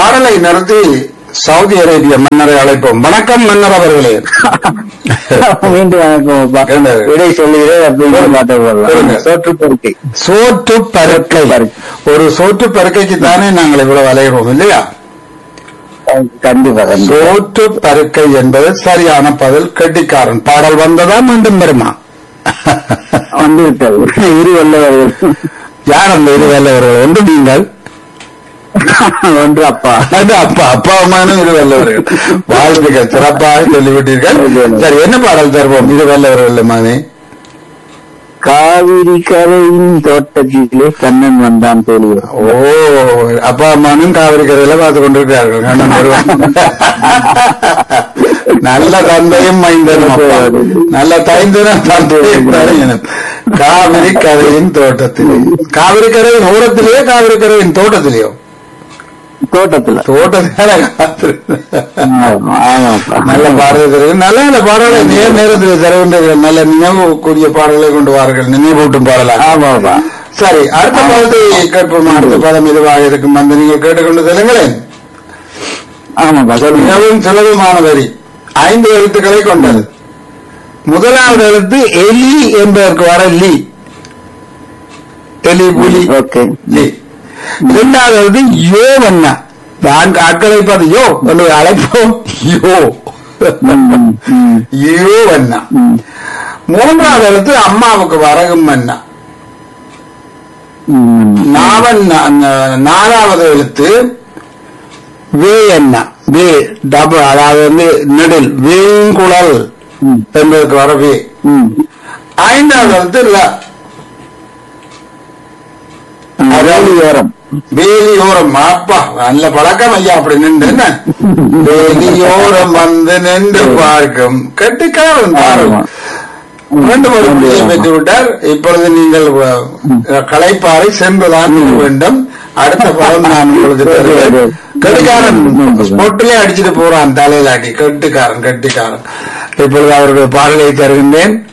பாடலை நிறுத்தி சவுதி அரேபிய மன்னரை அழைப்போம் வணக்கம் மன்னர் அவர்களே மீண்டும் வணக்கம் அப்பா. என்ன? விடை சொல்லுகிறேன் அப்படின்னு பாட்டு சொல்லுங்க. போடலாம் சோற்று பொறுக்கை சோற்று பருக்கை ஒரு சோற்று பருக்கைக்கு தானே நாங்கள் இவ்வளவு அலைகிறோம் இல்லையா கண்டிப்பா கண்டிப்பா சோற்று பருக்கை என்பது சரியான பதில் கெட்டிக்காரன் பாடல் வந்ததா மீண்டும் வருமா வந்து விட்டது இரு வல்லவர்கள் யார் அந்த இரு வல்லவர்கள் ஒன்று நீங்கள் ஒன்று அப்பா அது அப்பா அப்பா அம்மானும் இரு வல்லவர்கள் வாழ்த்துக்கள் சிறப்பாக சொல்லிவிட்டீர்கள் சரி என்ன பாடல் தருவோம் இரு வல்லவர்கள் மகனே காவிரி கரையின் தோட்டத்திலே கண்ணன் வந்தான் தோழியர் ஓ அப்பா அம்மானும் காவிரி கரையில பார்த்து கொண்டிருக்கிறார்கள் கண்ணன் வருவான் நல்ல தந்தையும் மைந்தனும் அப்பா. நல்ல தைந்தனும் தந்தையும் தரையனும். காவிரி கரையின் தோட்டத்திலே காவிரி கரையின் ஓரத்திலேயோ காவிரி கரையின் தோட்டத்திலேயோ தோட்டத்துல தோட்டத்திலே காத்திரு- ஆமா, ஆமாப்பா. நல்ல பாடல் தெரியும் நல்ல நல்ல பாடலை நேர நேரத்தில் தருகின்றீர்கள் நல்ல நினைவுக்குரிய பாடல்களை கொண்டு வார்கள் நினைவூட்டும் பாடலாக ஆமாப்பா சரி அடுத்த பாடத்தை கேட்போம் அடுத்த பதம் இதுவாக இருக்கும் அந்த நீங்கள் கேட்டுக்கொண்டு செல்லுங்களேன் ஆமாப்பா சொல்லுங்க மிகவும் சுலபமான வரி ஐந்து எழுத்துக்களை கொண்டது முதலாவது எழுத்து எலி என்பதற்கு வர லி எலி புலி ஓகே லி இரண்டாவது எழுத்து யோ வண்ணா நான்கு அக்களை பார்த்து யோ என்று அழைப்போம் யோ ம், ம், ம், யோ வண்ணா ம், மூன்றாவது எழுத்து அம்மாவுக்கு வரகும் வண்ணா ம். நாவன் நாலாவது எழுத்து வே என்ன வே டபுள் அதாவது வந்து நெடில் வேங்குழல் ம், என்பதற்கு வர வே ம். ஐந்தாவது எழுத்து ல வேலியோரம் வேலியோரம் அப்பா நல்ல பழக்கம் ஐயா அப்படி நின்று என்ன வேலியோரம் வந்து நின்று பார்க்கும் கெட்டிக்காரன் பாருங்க ஆமா. மீண்டும் ஒரு புள்ளியை பெற்று விட்டார் இப்பொழுது நீங்கள் அஹ், களைப்பாறை சென்றுதான் இருக்க வேண்டும் அடுத்த படம் நான் உங்களுக்கு தருவேன் கெட்டிக்காரன் ஸ்பொட்டிலே அடிச்சுட்டு போறான் தலையிலாட்டி கெட்டிக்காரன் கெட்டிக்காரன் இப்பொழுது அவருடைய பாடலை தருகின்றேன்